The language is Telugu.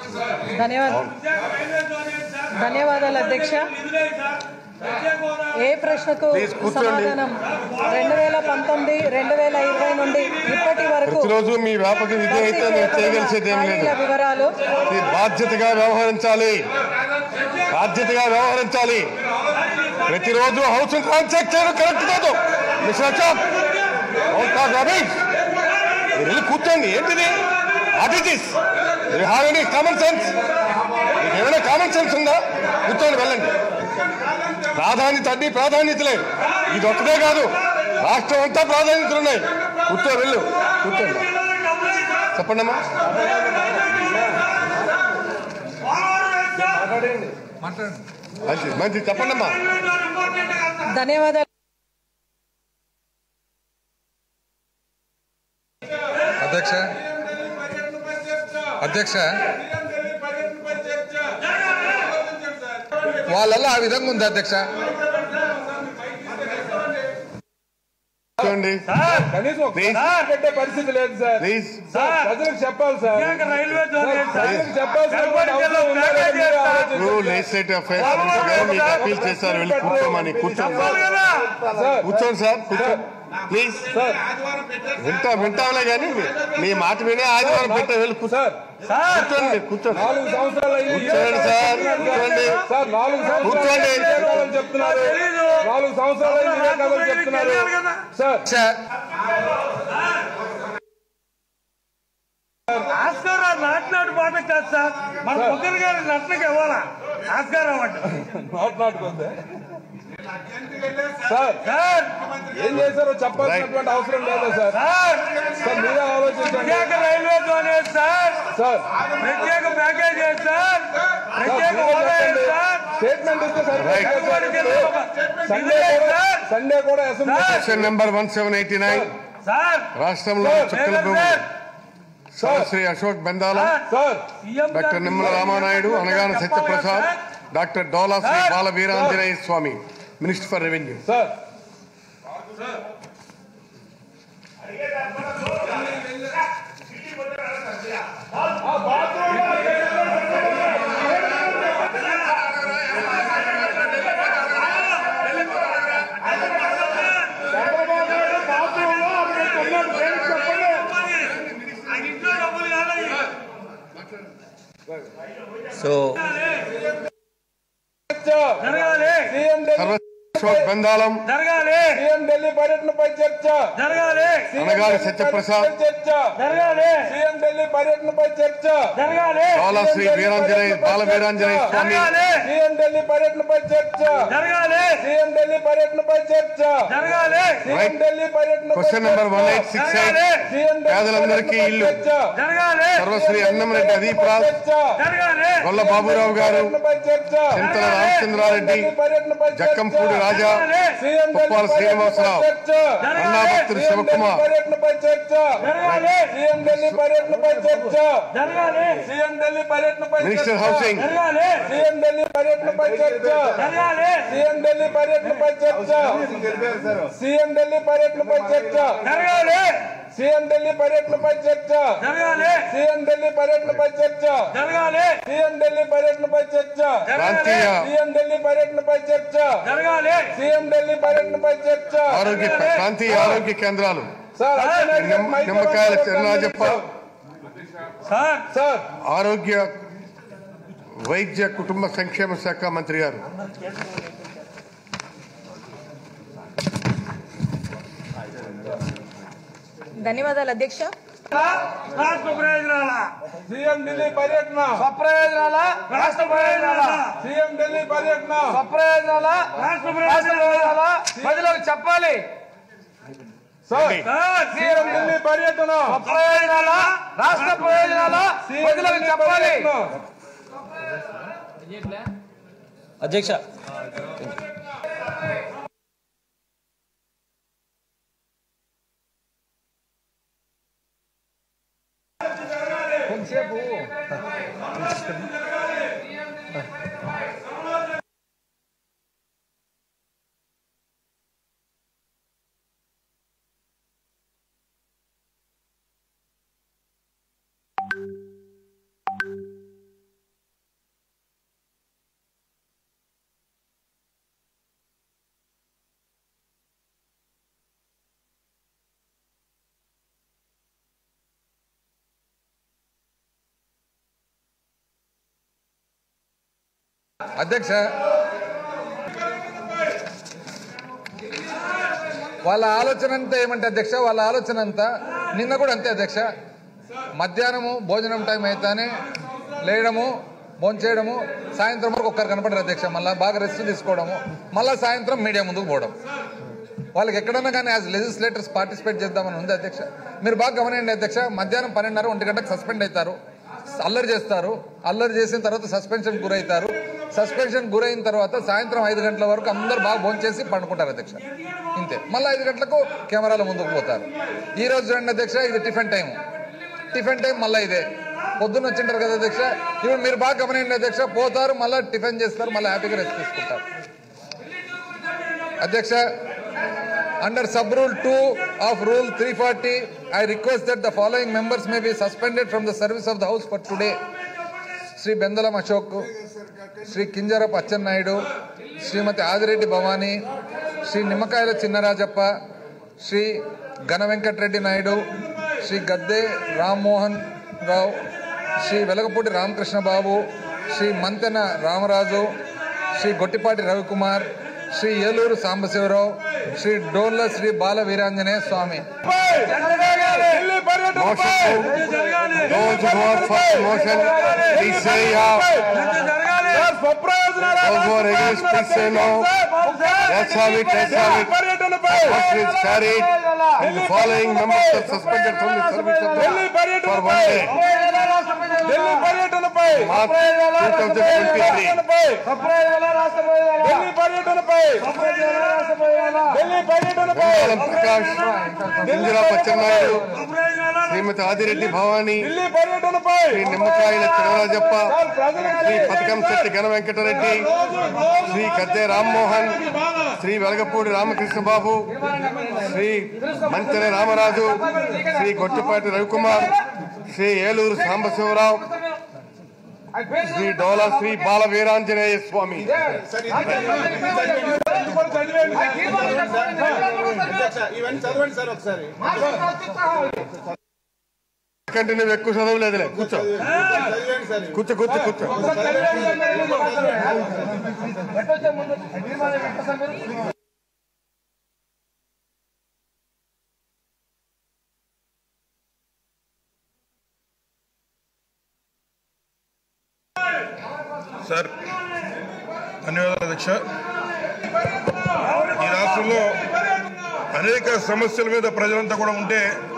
ధన్యవాదాలు ధన్యవాదాలు అధ్యక్ష ఏ ప్రశ్నకు Please కూర్చోండి. సమాధానం రెండు వేల పంతొమ్మిది రెండు వేల ఇరవై నుండి ఇప్పటి వరకు ప్రతిరోజు మీ వ్యాపకం ఇదే అయితే నేను చేయగలిసేది ఏం లేదు ఖాళీల వివరాలు మీరు బాధ్యతగా వ్యవహరించాలి బాధ్యతగా వ్యవహరించాలి ప్రతిరోజు హౌస్ ట్రాన్స్ చెక్ చేయడం కరెక్ట్ కాదు మిస్టర్ అశోక్ అవును కాదు రమేష్ మీరు వెళ్ళి కూర్చోండి ఏంటిది what is this you have any common sense మీకు ఏమైనా కామన్ సెన్స్ ఉందా కూర్చోండి వెళ్ళండి ప్రాధాన్యత అన్ని ప్రాధాన్యతలే ఇది ఒక్కటే కాదు రాష్ట్రం అంతా ప్రాధాన్యతలు ఉన్నాయి కూర్చో వెళ్ళు కూర్చోండి చెప్పండి అమ్మా మంచిది మంచిది చెప్పండి అమ్మా ధన్యవాదాలు అధ్యక్ష అధ్యక్ష వాళ్ళల్లో ఆ విధంగా ఉంది అధ్యక్ష కూర్చోండి కనీసం ఒక Please. సార్ పెట్టే పరిస్థితి లేదు సార్ ప్లీజ్ సార్ ప్రజలకు చెప్పాలి సార్ రైల్వే జోన్ ఏంటి సార్? ప్రజలకు చెప్పాల్సినటువంటి అవసరం ఉందా లేదా మీరే ఆలోచించండి. ఇప్పుడు లెజిస్లేటివ్ అఫైర్స్ గారు మీకు అప్పీల్ చేశారు వెళ్ళి కూర్చోమని కూర్చోండి చెప్పాలి కదా సార్ కూర్చోండి సార్ కూర్చోండి ప్లీజ్ వింటా వింటాంలే కానీ మీ మాట వినే ఆదివారం పెట్టే వెళ్ళి కూర్చో సార్ కూర్చోండి మీరు కూర్చోండి నాలుగు సంవత్సరాలు అయింది. కూర్చోండి సార్ కూర్చోండి సార్ నాలుగు సంవత్సరాలు కూర్చోండి. ఇదే కాదని చెప్తున్నారు నాలుగు సంవత్సరాలు అయింది, ఇదే కాదని చెప్తున్నారు సార్ అధ్యక్ష, ఆస్కార్ నాటినాడు పాట కాదు సార్ మన పొద్దున గారి నటనకి ఇవ్వాలా ఆస్కార్ అవార్డు మాట్లాడుకుంది సార్ సార్ ఏం చేశారో చెప్పాల్సినటువంటి అవసరం లేదా సార్ సార్ సార్ మీరే ఆలోచించండి ప్రత్యేక రైల్వే జోన్ ఏంటి సార్ సార్ ప్రత్యేక ప్యాకేజ్ ఏంటి సార్ సార్ ప్రత్యేక మీరే హోదా ఏంటి చెప్పండి. సార్ స్టేట్మెంట్ ఇస్తే Right. సరిపోతుంది సార్. సండే కూడా సండే కూడా assembly question number one seven eighty nine sir రాష్ట్రంలో చుక్కల సార్ భూమి Shri Ashok Bendalam sir CM doctor Nimmala Ramanaidu Anagani Satyaprasad doctor Dola Shri Bala Veeranjaneya Swamy minister for revenue sir ఇంట్లో డబ్బులు కావాలి సో జరగాలి సీఎం ఢిల్లీ సర్వ అశోక్ బెందాలం జరగాలి సీఎం ఢిల్లీ పర్యటనపై చర్చ జరగాలి సీఎం అనగాని ఢిల్లీ సత్యప్రసాద్. పర్యటనపై చర్చ జరగాలి సీఎం ఢిల్లీ పర్యటనపై చర్చ జరగాలి డోలా శ్రీ వీరాంజనేయ బాల వీరాంజనేయ స్వామి జరగాలి సీఎం ఢిల్లీ పర్యటనపై చర్చ జరగాలి సీఎం ఢిల్లీ పర్యటనపై చర్చ జరగాలి సీఎం Right. ఢిల్లీ పర్యటనపై క్వశ్చన్ నెంబర్ వన్ ఎయిట్ చర్చ. సిక్స్ ఎయిట్ సీఎం ఢిల్లీ పేదలందరికీ పర్యటనపై ఇల్లు చర్చ. జరగాలి సర్వశ్రీ అన్నంరెడ్డి అదీప్ రాజ్ చర్చ. జరగాలి గొల్ల బాబురావు గారు పర్యటనపై చర్చ. చింతల రామచంద్రారెడ్డి ఢిల్లీ పర్యటనపై చర్చ. జక్కంపూడి రాజా సీఎం ఢిల్లీ పుప్పాల శ్రీనివాసరావు పర్యటనపై చర్చ. అన్నాభక్తుడు సీఎం ఢిల్లీ శివకుమార్ పర్యటనపై చర్చ. జరగాలి సీఎం ఢిల్లీ పర్యటనపై చర్చ. జరగాలి సీఎం ఢిల్లీ పర్యటనపై మినిస్టర్ చర్చ. హౌసింగ్ జరగాలి సీఎం ఢిల్లీ పర్యటనపై చర్చ. జరగాలి సీఎం ఢిల్లీ పర్యటనపై చర్చ. సీఎం ఢిల్లీ పర్యటనపై చర్చ. జరగాలి సీఎం ఢిల్లీ పర్యటనపై చర్చ. జరగాలి సీఎం ఢిల్లీ పర్యటనపై చర్చ. జరగాలి సీఎం ఢిల్లీ పర్యటనపై చర్చ. ప్రాంతీయ సీఎం ఢిల్లీ పర్యటనపై చర్చ. జరగాలి సీఎం ఢిల్లీ పర్యటనపై చర్చ. ఆరోగ్య ప్రాంతీయ ఆరోగ్య కేంద్రాలు సార్ అచ్చెన్నాయుడు గారు మైక్ నిమ్మకాయల ఇవ్వండి. చిరునాజప్ప సార్ సార్ ఆరోగ్య వైద్య కుటుంబ సంక్షేమ శాఖ మంత్రి గారు ధన్యవాదాలు అధ్యక్ష రాష్ట్ర ప్రయోజనాల సీఎం ఢిల్లీ పర్యటన ప్రయోజనాల రాష్ట్ర ప్రయోజనాల సీఎం ఢిల్లీ పర్యటన ప్రయోజనాల రాష్ట్ర ప్రయోజనాల ప్రజలకు చెప్పాలి సార్ సార్ సీఎం ఢిల్లీ పర్యటన ప్రయోజనాల రాష్ట్ర ప్రయోజనాల సీఎం ప్రజలకు ఢిల్లీ చెప్పాలి పర్యటన. అధ్యక్ష అధ్యక్ష వాళ్ళ ఆలోచన అంతా ఏమంటే అధ్యక్ష వాళ్ళ ఆలోచన అంతా నిన్న కూడా అంతే అధ్యక్ష మధ్యాహ్నము భోజనం టైం అయితేనే లేయడము భోంచేయడము సాయంత్రం వరకు ఒక్కరు కనపడరు అధ్యక్ష మళ్ళీ బాగా రెస్ట్ తీసుకోవడము మళ్ళీ సాయంత్రం మీడియా ముందుకు పోవడం వాళ్ళకి ఎక్కడన్నా కానీ యాజ్ లెజిస్లేటర్స్ పార్టిసిపేట్ చేద్దామని ఉంది అధ్యక్ష మీరు బాగా గమనించండి అధ్యక్ష మధ్యాహ్నం పన్నెండున్నర ఒంటి గంటకు సస్పెండ్ అవుతారు అల్లరి చేస్తారు అల్లరి చేసిన తర్వాత సస్పెన్షన్ గురవుతారు సస్పెన్షన్ గురైన తర్వాత సాయంత్రం ఐదు గంటల వరకు అందరు బాగా భోంచేసి పండుకుంటారు అధ్యక్ష ఇంతే మళ్ళీ ఐదు గంటలకు కెమెరాల ముందుకు పోతారు ఈ రోజు చూడండి అధ్యక్ష ఇది టిఫిన్ టైం టిఫిన్ టైం మళ్ళీ ఇదే పొద్దున్న వచ్చింటారు కదా అధ్యక్ష ఇప్పుడు మీరు బాగా గమనించండి అధ్యక్ష పోతారు మళ్ళీ టిఫిన్ చేస్తారు మళ్ళీ హ్యాపీగా రెస్ట్ తీసుకుంటారు అధ్యక్ష Under sub rule 2 of rule 340, I request that the following members may be suspended from the service of the house for today. Shri బెందలం Ashok Shri Kinjarapu Atchannaidu శ్రీమతి ఆదిరెడ్డి భవానీ శ్రీ నిమ్మకాయల చిన్నరాజప్ప శ్రీ ఘన వెంకటరెడ్డి నాయుడు శ్రీ గద్దె రామ్మోహన్ రావు శ్రీ వెలగపూడి రామకృష్ణ బాబు శ్రీ మంతెన రామరాజు శ్రీ గొట్టిపాటి రవికుమార్ శ్రీ ఏలూరు సాంబశివరావు శ్రీ డోర్ల శ్రీ బాల వీరాంజనేయ స్వామి ఢిల్లీ పర్యటనపై Those who are for the motion, please say yeah. Sir, స్వప్రయోజనాల Those who are against, please say no. Let's have it, let's have it. పర్యటనపై Motion is carried and the following members are suspended from the service of Delhi the for one పర్యటనపై day. ఢిల్లీ పర్యటనపై March 2023. ఢిల్లీ పర్యటనపై ఢిల్లీ పర్యటనపై బొంగారం ప్రకాష్ ఇందిరా పచ్చెన్నాయుడు శ్రీమతి ఆదిరెడ్డి భవానీ ఢిల్లీ పర్యటనపై శ్రీ నిమ్మకాయల చినరాజప్ప సార్, ప్రజలకి శ్రీ పథకం శెట్టి ఘన వెంకటరెడ్డి శ్రీ గద్దె రామ్మోహన్ శ్రీ వెలగపూడి రామకృష్ణ బాబు శ్రీ మంచెన రామరాజు శ్రీ గొట్టిపాటి రవికుమార్ శ్రీ ఏలూరు సాంబశివరావు శ్రీ డోలా శ్రీ బాల వీరాంజనేయ స్వామి ఇవన్నీ చదవండి సార్ ఒకసారి కంటే నువ్వు ఎక్కువ చదవలేదులే కూర్చో చదివండి సార్ కూర్చో కూర్చో కూర్చో సార్ ధన్యవాదాలు అధ్యక్ష ఈ రాష్ట్రంలో అనేక సమస్యల మీద ప్రజలంతా కూడా ఉంటే